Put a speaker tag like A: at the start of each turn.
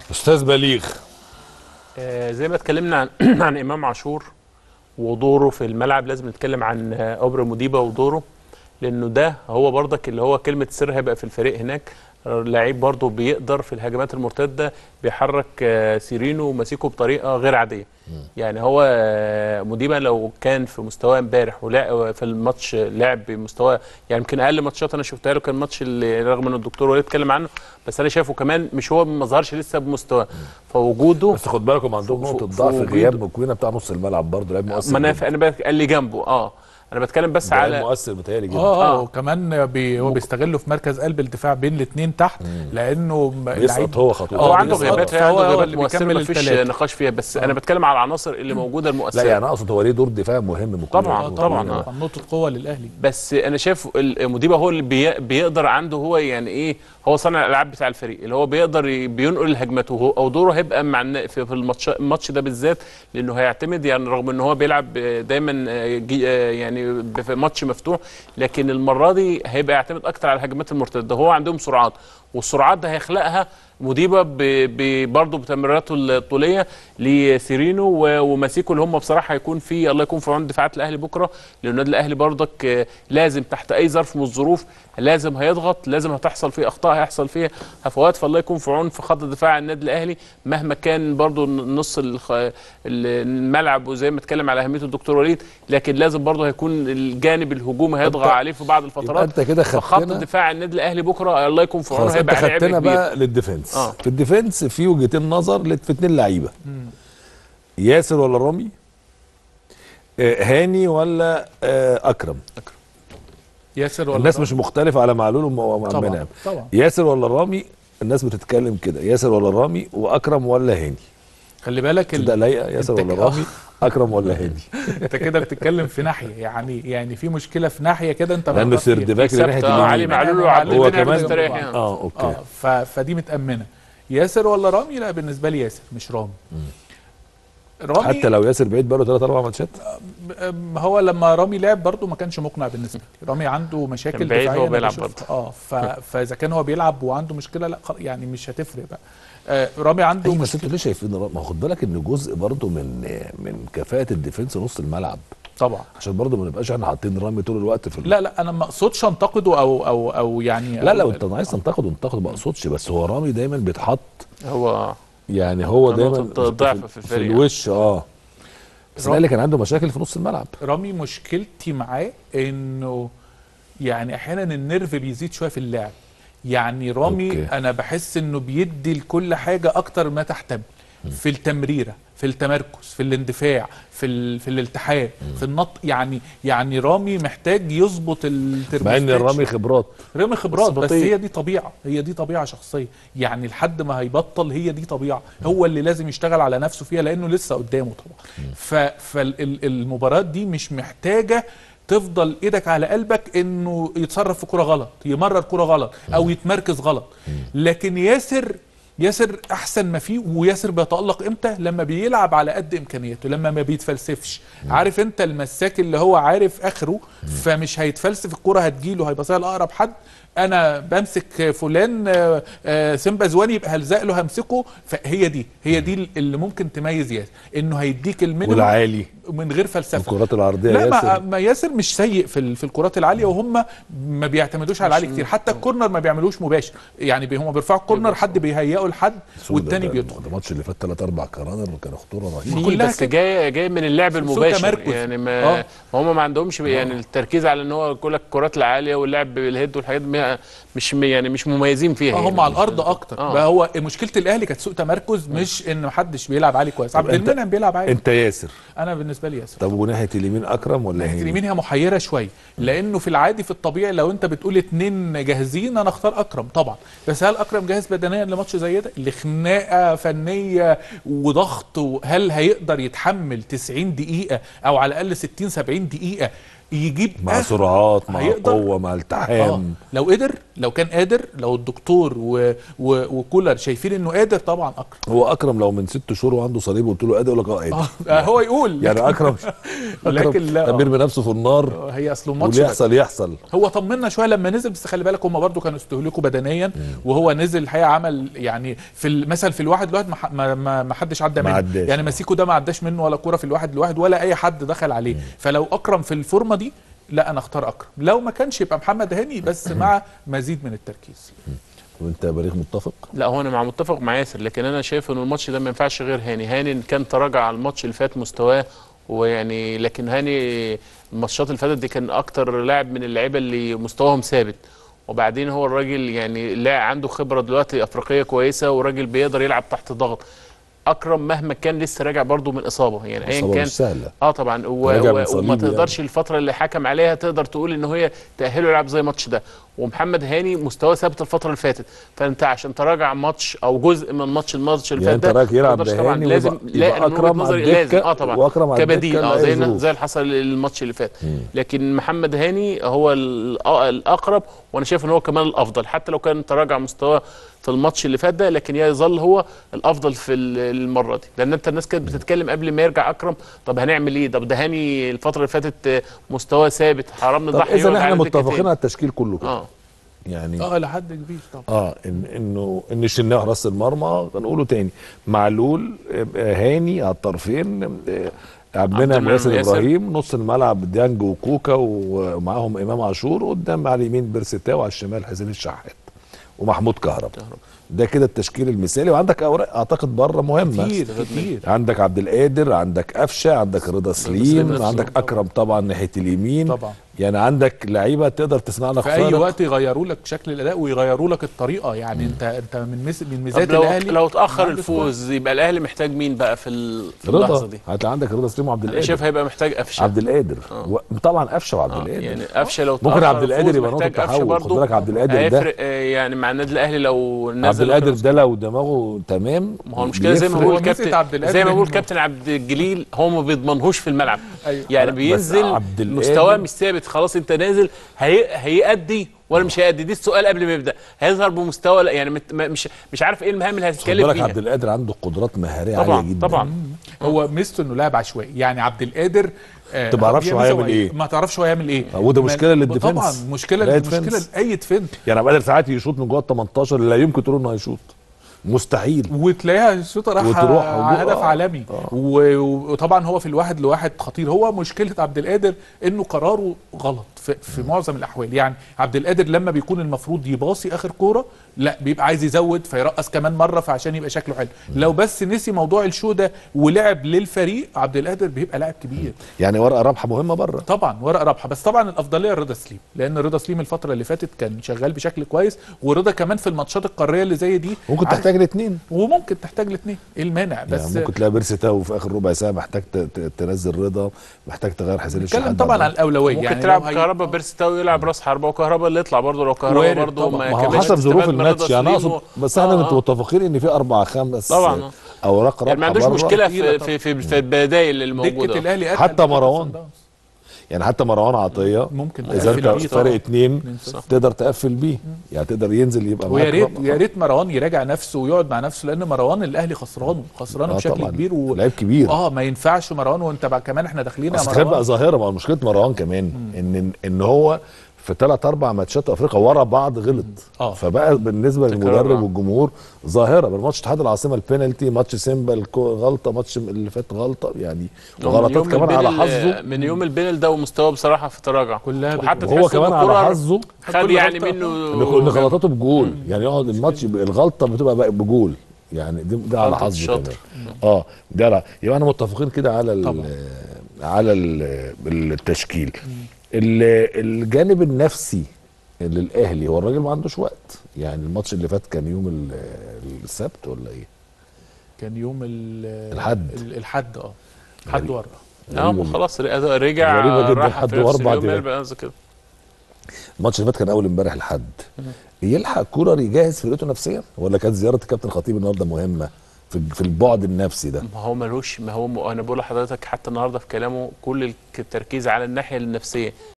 A: استاذ بليغ
B: آه، زي ما اتكلمنا عن عن امام عاشور ودوره في الملعب لازم نتكلم عن آه، اوبرا موديبا ودوره لانه ده هو برضك اللي هو كلمه السر هيبقى في الفريق هناك آه، لعيب برضه بيقدر في الهجمات المرتده بيحرك آه، سيرينو وماسيكو بطريقه غير عاديه يعني هو آه، موديبا لو كان في مستواه امبارح ولعب في الماتش لعب بمستواه يعني يمكن اقل ماتشات انا شفتها له كان ماتش اللي رغم ان الدكتور وليد اتكلم عنه بس انا شايفه كمان مش هو ما ظهرش لسه بمستواه فوجوده
A: بس خد بالكم عندهم
B: ف-
A: نقطه
B: ف-
A: ضعف
B: وجوده-
A: غياب مكوينه بتاع نص الملعب برضه لعيب مؤثر
B: ما انا
A: جداً.
B: انا بك- قال لي جنبه اه انا بتكلم بس
A: ده لعيب
B: على
A: مؤثر متهيألي جدا
C: اه اه
B: آه.
C: وكمان بي هو بيستغله في مركز قلب الدفاع بين الاثنين تحت لانه م-
A: بيسقط هو خطوه
B: هو
C: آه،
B: عنده
C: بيسقط،
B: غيابات
C: فهو
B: عنده
C: هو
B: غيابات
C: اللي
B: مؤثره
C: بيكمل
B: ما فيش
C: التلاتة.
B: نقاش فيها بس انا بتكلم على العناصر اللي موجوده المؤثره
A: لا يعني اقصد هو ليه دور دفاع مهم مكوينة
B: طبعاً،
C: آه
B: طبعاً،
C: طبعا
B: آه.
C: طبعا نقطه قوه للاهلي
B: بس انا شايف ال- موديبا هو اللي بي بيقدر عنده هو يعني ايه هو صانع الالعاب بتاع الفريق اللي هو بيقدر ي- بينقل هجمته هو او دوره هيبقى مع النا- في في الماتش الماتش ده بالذات لانه هيعتمد يعني رغم ان هو بيلعب دايما آه، جي- آه، يعني في ماتش مفتوح لكن المره دي هيبقى يعتمد اكتر على الهجمات المرتده هو عندهم سرعات والسرعات ده هيخلقها موديبا ب- ب- برضه بتمريراته الطوليه لسيرينو و- وماسيكو اللي هم بصراحه هيكون في الله يكون في عون دفاعات الاهلي بكره لان النادي الاهلي برضك آه، لازم تحت اي ظرف من الظروف لازم هيضغط لازم هتحصل فيه اخطاء هيحصل فيها هفوات فالله يكون في عون في خط دفاع النادي الاهلي مهما كان برضه نص الخ- الملعب وزي ما اتكلم على اهميته الدكتور وليد لكن لازم برضه هيكون الجانب الهجومي هيضغط
A: أنت-
B: عليه في بعض
A: يبقى
B: الفترات
A: انت كده
B: فخط
A: خدتنا
B: دفاع النادي الاهلي بكره الله يكون في عونه
A: خلاص انت
B: هيبقى عليه عبء
A: خدتنا
B: كبير
A: بقى للديفنس
B: آه.
A: في الديفنس في وجهتين نظر لت- في اتنين لعيبه ياسر ولا رامي آه، هاني ولا آه، اكرم
C: ياسر ولا
A: الناس
C: رامي؟
A: مش مختلفه على معلول وم-
C: طبعا
A: ومنعم
C: طبعا
A: ياسر ولا رامي الناس بتتكلم كده ياسر ولا رامي واكرم ولا هاني
C: خلي بالك
A: تصدق
C: ال...
A: لايقه ياسر
C: انت
A: ولا
C: ك-
A: رامي اكرم ولا هاني
C: انت كده بتتكلم في ناحيه يعني يعني في مشكله في ناحيه كده انت
A: لانه
C: بتفكر فيها.
A: سردباك
B: ثابت،
A: ناحيه
B: آه، علي
A: اليمين
B: معلول
C: هو
B: وعبد
A: هو
B: الدنيا
A: كمان-
B: مستريح يعني.
A: اه اوكي
C: اه ف... فدي متامنه ياسر ولا رامي لا بالنسبه لي ياسر مش رامي رامي
A: حتى لو ياسر بعيد بقاله ثلاث اربع ماتشات
C: أم، هو لما رامي لعب برضه ما كانش مقنع بالنسبه لي رامي عنده مشاكل
B: كان بعيد
C: دفاعيه
B: وهو
C: أنا
B: بيلعب
C: بشوفها. اه ف... فاذا كان هو بيلعب وعنده مشكله لا خل- يعني مش هتفرق بقى آه رامي عنده
A: ايوه بس
C: مشكله
A: انتوا ليه شايفين رامي؟ ما هو خد بالك ان جزء برضه من من كفاءه الديفنس نص الملعب
C: طبعا
A: عشان برضه ما نبقاش احنا حاطين رامي طول الوقت في ال-
C: لا لا انا ما اقصدش انتقده او او او يعني
A: لا لا
C: أو
A: انت عايز تنتقده انتقده ما اقصدش بس هو رامي دايما بيتحط
B: هو
A: يعني هو دايما
B: نقطة ضعف في
A: في
B: الفريق.
A: الوش اه بس
C: رامي-
A: الاهلي كان عنده مشاكل في نص الملعب
C: رامي مشكلتي معاه انه يعني احيانا النرف بيزيد شويه في اللعب يعني رامي
A: أوكي.
C: أوكي. انا بحس انه بيدي لكل حاجه اكتر ما تحتمل في التمريره في التمركز في الاندفاع في ال... في الالتحام في النط يعني يعني رامي محتاج يظبط
A: مع
C: الترموستات
A: ان الرامي خبرات
C: رامي خبرات
B: بس
C: بس,
B: بطيء.
C: هي دي طبيعه هي دي طبيعه شخصيه يعني لحد ما هيبطل هي دي طبيعه هو اللي لازم يشتغل على نفسه فيها لانه لسه قدامه طبعا فالمباراه دي مش محتاجه تفضل ايدك على قلبك انه يتصرف في كوره غلط يمرر كوره غلط او يتمركز غلط لكن ياسر ياسر احسن ما فيه وياسر بيتالق امتى لما بيلعب على قد امكانياته لما ما بيتفلسفش عارف انت المساك اللي هو عارف اخره فمش هيتفلسف الكره هتجيله هيبصيها لاقرب حد انا بمسك فلان آه، آه، سيمبا زواني يبقى هلزق له همسكه فهي دي هي دي اللي ممكن تميز ياسر انه هيديك المينيمم
A: والعالي
C: من غير فلسفه
A: الكرات العرضيه
C: لا ما,
A: ياسر
C: ما ياسر مش سيء في ال- في الكرات العاليه وهم ما بيعتمدوش على العالي كتير حتى الكورنر ما بيعملوش مباشر يعني بي- هم بيرفعوا الكورنر حد بيهيئه لحد والتاني
A: ده-
C: بيدخل
A: ده الماتش اللي فات ثلاث اربع كرانر كانوا خطوره رهيبه
B: في
C: كلها
B: بس
C: كده.
B: جاي جاي من اللعب المباشر
C: تمركز.
B: يعني ما
C: آه.
B: ما هم ما عندهمش يعني التركيز على ان هو كل الكرات العاليه واللعب بالهيد والحاجات دي مش يعني مش مميزين فيها
C: اه
B: يعني
C: هم على
B: مش-
C: الارض اكتر
B: آه.
C: بقى هو مشكله الاهلي كانت سوء تمركز مش ان محدش بيلعب عالي كويس عبد
A: أنت-
C: المنعم بيلعب عالي
A: انت ياسر
C: انا بالنسبه لي ياسر
A: طب وناحيه اليمين اكرم ولا
C: ناحيه
A: هاني؟
C: اليمين هي محيره شويه لانه في العادي في الطبيعي لو انت بتقول اتنين جاهزين انا اختار اكرم طبعا بس هل اكرم جاهز بدنيا لماتش زي ده لخناقه فنيه وضغط هل هيقدر يتحمل 90 دقيقه او على الاقل 60 70 دقيقه يجيب
A: مع
C: آخر-
A: سرعات مع
C: هيقدر.
A: قوه مع
C: اه
A: التحام
C: لو قدر لو كان قادر لو الدكتور و... و... وكولر شايفين انه قادر طبعا اكرم
A: هو اكرم لو من ست شهور وعنده صليب قلت له قادر يقول لك اه قادر
C: آه هو يقول
A: يعني اكرم
C: لكن
A: اكرم
C: لا.
A: لما يرمي نفسه في النار
C: هي اصله ماتش
A: واللي يحصل يحصل
C: هو طمنا شويه لما نزل بس خلي بالك هم برضو كانوا استهلكوا بدنيا وهو نزل الحقيقه عمل يعني في ال- مثلا في الواحد لواحد ما ح- ما, ما, ما حدش عدى
A: ما
C: منه
A: عداش.
C: يعني ماسيكو ده ما عداش منه ولا كوره في الواحد لواحد ولا اي حد دخل عليه فلو اكرم في الفورمه دي لا انا اختار اكرم لو ما كانش يبقى محمد هاني بس مع مزيد من التركيز
A: وانت يا بليغ متفق
B: لا هو انا مع متفق مع ياسر لكن انا شايف ان الماتش ده ما ينفعش غير هاني هاني إن كان تراجع على الماتش اللي فات مستواه ويعني لكن هاني الماتشات اللي فاتت دي كان اكتر لاعب من اللعيبه اللي مستواهم ثابت وبعدين هو الراجل يعني لاعب عنده خبره دلوقتي افريقيه كويسه وراجل بيقدر يلعب تحت ضغط اكرم مهما كان لسه راجع برضه من اصابه يعني ايا
A: إصابة
B: كان
A: مش سهله
B: اه طبعا و...
A: راجع من
B: و...
A: صليبي
B: وما
A: يعني.
B: تقدرش الفتره اللي حكم عليها تقدر تقول ان هي تاهله يلعب زي الماتش ده ومحمد هاني مستواه ثابت الفتره اللي فاتت فانت عشان تراجع ماتش او جزء من ماتش الماتش اللي
A: يعني
B: فات
A: انت
B: ده
A: رايك يلعب
B: ما تقدرش طبعا
A: بهاني
B: لازم
A: ويبقى-
B: لا
A: يبقى
B: أنا من وجهة
A: أكرم على
B: نظري
A: الدكة
B: لازم اه طبعا
A: وأكرم على
B: كبديل
A: الدكة
B: اه
A: لأي
B: زي
A: ظروف.
B: زي اللي حصل الماتش اللي فات لكن محمد هاني هو ال- آه الاقرب وانا شايف ان هو كمان الافضل حتى لو كان تراجع مستواه في الماتش اللي فات ده لكن يظل هو الافضل في ال- المره دي لان انت الناس كانت بتتكلم قبل ما يرجع اكرم طب هنعمل ايه طب ده هاني الفتره اللي فاتت آه، مستواه ثابت حرام
A: طب
B: نضحي
A: اذا
B: يقعد
A: احنا
B: على الدكة
A: متفقين
B: تاني.
A: على التشكيل كله كده
B: اه
A: يعني
C: اه لحد كبير طبعا
A: اه إن انه ان الشناوي راس المرمى هنقوله تاني معلول آه، هاني على الطرفين آه، عبد المنعم
B: المنعم
A: ياسر
B: ياسر.
A: ابراهيم نص الملعب ديانج وكوكا ومعاهم امام عاشور قدام على اليمين بيرستاو وعلى الشمال حسين الشحات ومحمود كهرب ده كده التشكيل المثالي وعندك اوراق اعتقد بره مهمه
C: كتير كتير
A: عندك عبد القادر عندك قفشه عندك رضا
B: سليم
A: سليم
B: نفسه.
A: عندك اكرم طبعا ناحيه اليمين
C: طبعا.
A: يعني عندك لعيبه تقدر تصنع لك
C: في اي
A: فارق.
C: وقت يغيروا لك شكل الاداء ويغيروا لك الطريقه يعني انت انت من مس من ميزات
B: طب لو
C: الاهلي
B: لو اتاخر
C: عنده سكواد.
B: الفوز يبقى الاهلي محتاج مين بقى في ال- في اللحظه
A: رضا
B: دي
A: هتلاقي عندك رضا سليم وعبد
B: انا
A: القادر
B: شايف هيبقى محتاج قفشه
A: عبد القادر
B: آه.
A: و... طبعا قفشه وعبد
B: آه،
A: القادر
B: يعني قفشه لو
A: ممكن
B: اتأخر
A: عبد القادر
B: الفوز
A: يبقى نقطة
B: محتاج قفشة
A: تحول.
B: برضه.
A: خد بالك عبد القادر ده-
B: هيفرق آه، يعني مع النادي الاهلي لو نزل
A: عبد القادر
B: أكرم
A: ده لو دماغه تمام
B: ما هو المشكله زي ما
A: بيفرق.
B: بقول
C: هو ميزة
B: كابتن
C: عبد القادر
B: زي ما بقول
C: إنه-
B: كابتن عبد الجليل هو ما بيضمنهوش في الملعب
C: أيوة.
B: يعني
A: بس
B: بينزل
A: عبد القادر-
B: مستواه مش ثابت خلاص انت نازل هي... هيأدي ولا مش هيأدي دي السؤال قبل ما يبدا هيظهر بمستوى لا يعني مت... ما- مش مش عارف ايه المهام اللي
A: خد
B: هتتكلم
A: بالك
B: فيها
A: عبد القادر عنده قدرات مهاريه
B: طبعا
A: عاليه جدا
B: طبعا
C: هو ميزته انه لاعب عشوائي يعني عبد القادر آه،
A: ما تعرفش
C: هي
A: هو
C: ميزة
A: هيعمل
C: وعيب.
A: إيه.
C: ما تعرفش هو هيعمل ايه
A: آه، وده
C: ما-
A: مشكلة للديفنس.
C: طبعا مشكله
A: لا
C: مشكله
A: ديفنس.
C: لاي ديفنس
A: يعني عبد القادر ساعات يشوط من جوه ال 18 لا يمكن تقول انه هيشوط مستحيل
C: وتلاقيها الشوطه راح
A: وتروح
C: على
A: وجوه.
C: هدف
A: آه.
C: عالمي و- وطبعا هو في الواحد لواحد خطير هو مشكله عبد القادر انه قراره غلط في, في معظم الاحوال يعني عبد القادر لما بيكون المفروض يباصي اخر كوره لا بيبقى عايز يزود فيرقص كمان مره فعشان يبقى شكله حلو لو بس نسي موضوع الشو ده ولعب للفريق عبد القادر بيبقى لاعب كبير
A: يعني ورقه رابحه مهمه بره
C: طبعا ورقه رابحه بس طبعا الافضليه لرضا سليم لان رضا سليم الفتره اللي فاتت كان شغال بشكل كويس ورضا كمان في الماتشات القاريه اللي زي دي
A: ممكن
C: عارف-
A: تحتاج الاثنين
C: وممكن تحتاج الاثنين ايه المانع بس
A: يعني ممكن تلاقي بيرسي تاو في اخر ربع ساعه محتاج ت- ت- تنزل رضا محتاج تغير حسين
C: نتكلم
A: الشحات
C: طبعا
A: بعدها.
C: عن الاولويه
B: ممكن
C: يعني
B: تلعب
C: لو هي-
B: كهربا بيرستاو يلعب راس حربه وكهربا اللي يطلع برضه لو كهربا
C: وارد
B: برضه
C: طبعا.
B: ما
A: ما هو
B: كملش
A: حسب ظروف
B: تستفاد من رضا
A: الماتش يعني
B: سليم
A: اقصد
B: و-
A: بس احنا
B: آه، آه.
A: متفقين ان في اربع خمس
B: طبعا.
A: اوراق رابحه
B: يعني ما عندوش
A: بره.
B: مشكله
C: كتيرة
B: في في في, في البدايل اللي
C: دكه
B: موجوده
C: الاهلي أتقل
A: حتى
C: من
A: مروان.
C: صن داونز.
A: يعني حتى مروان عطيه
C: ممكن
A: اذا
C: تقفل
A: انت
C: بيه
A: فارق
C: طبعا.
A: اتنين
B: صح.
A: تقدر تقفل بيه يعني تقدر ينزل يبقى معاك
C: ويا ريت
A: رابحة.
C: يا ريت مروان يراجع نفسه ويقعد مع نفسه لان مروان الاهلي خسرانه خسرانه
A: آه
C: بشكل
A: طبعاً.
C: كبير و...
A: لعيب كبير.
C: اه ما ينفعش مروان وانت بقى كمان احنا داخلين يا
A: اصل تخيل بقى
C: مروان
A: ظاهره ما هو مشكله مروان كمان ان ان هو في ثلاث اربع ماتشات افريقيا ورا بعض غلط
C: آه.
A: فبقى بالنسبه
B: تكرار.
A: للمدرب والجمهور ظاهره بالماتش اتحاد العاصمه البينالتي ماتش سيمبا الكو- غلطه ماتش اللي فات غلطه يعني
B: من
A: وغلطات
B: يوم
A: كمان على
B: البينل-
A: حظه
B: من يوم البينل ده ومستواه بصراحه في تراجع
C: كلها
B: وحتى
A: وهو
B: تحس إن
A: كمان على
B: كولر
A: حظه
B: خد
C: كل
B: يعني
C: غلطة-
A: ان
B: منه
A: إن غلطاته بجول يعني يقعد الماتش يبقى الغلطه بتبقى بقى بجول يعني دي ده على
B: غلطة
A: حظه
B: الشاطر.
A: كمان اه ده على يبقى احنا متفقين كده على ال-
C: طبعا.
A: على ال- التشكيل ال- الجانب النفسي للاهلي هو الراجل ما عندوش وقت يعني الماتش اللي فات كان يوم ال- السبت ولا ايه
C: كان يوم ال-
A: الحد.
C: ال- الحد اه حد
A: غريب.
C: ورا
B: اه
A: غريبة
B: ما خلاص رجع
A: غريبة جدا،
B: راح
A: حد
B: في نفس
A: وأربع
B: اليوم
A: دقايق.
B: يلبق قصدي كده
A: الماتش اللي فات كان اول امبارح الحد يلحق كولر يجهز فرقته نفسيا ولا كانت زياره الكابتن خطيب النهارده مهمه في في البعد النفسي ده
B: ما هو ملوش ما هو انا بقول لحضرتك حتى النهارده في كلامه كل التركيز على الناحيه النفسيه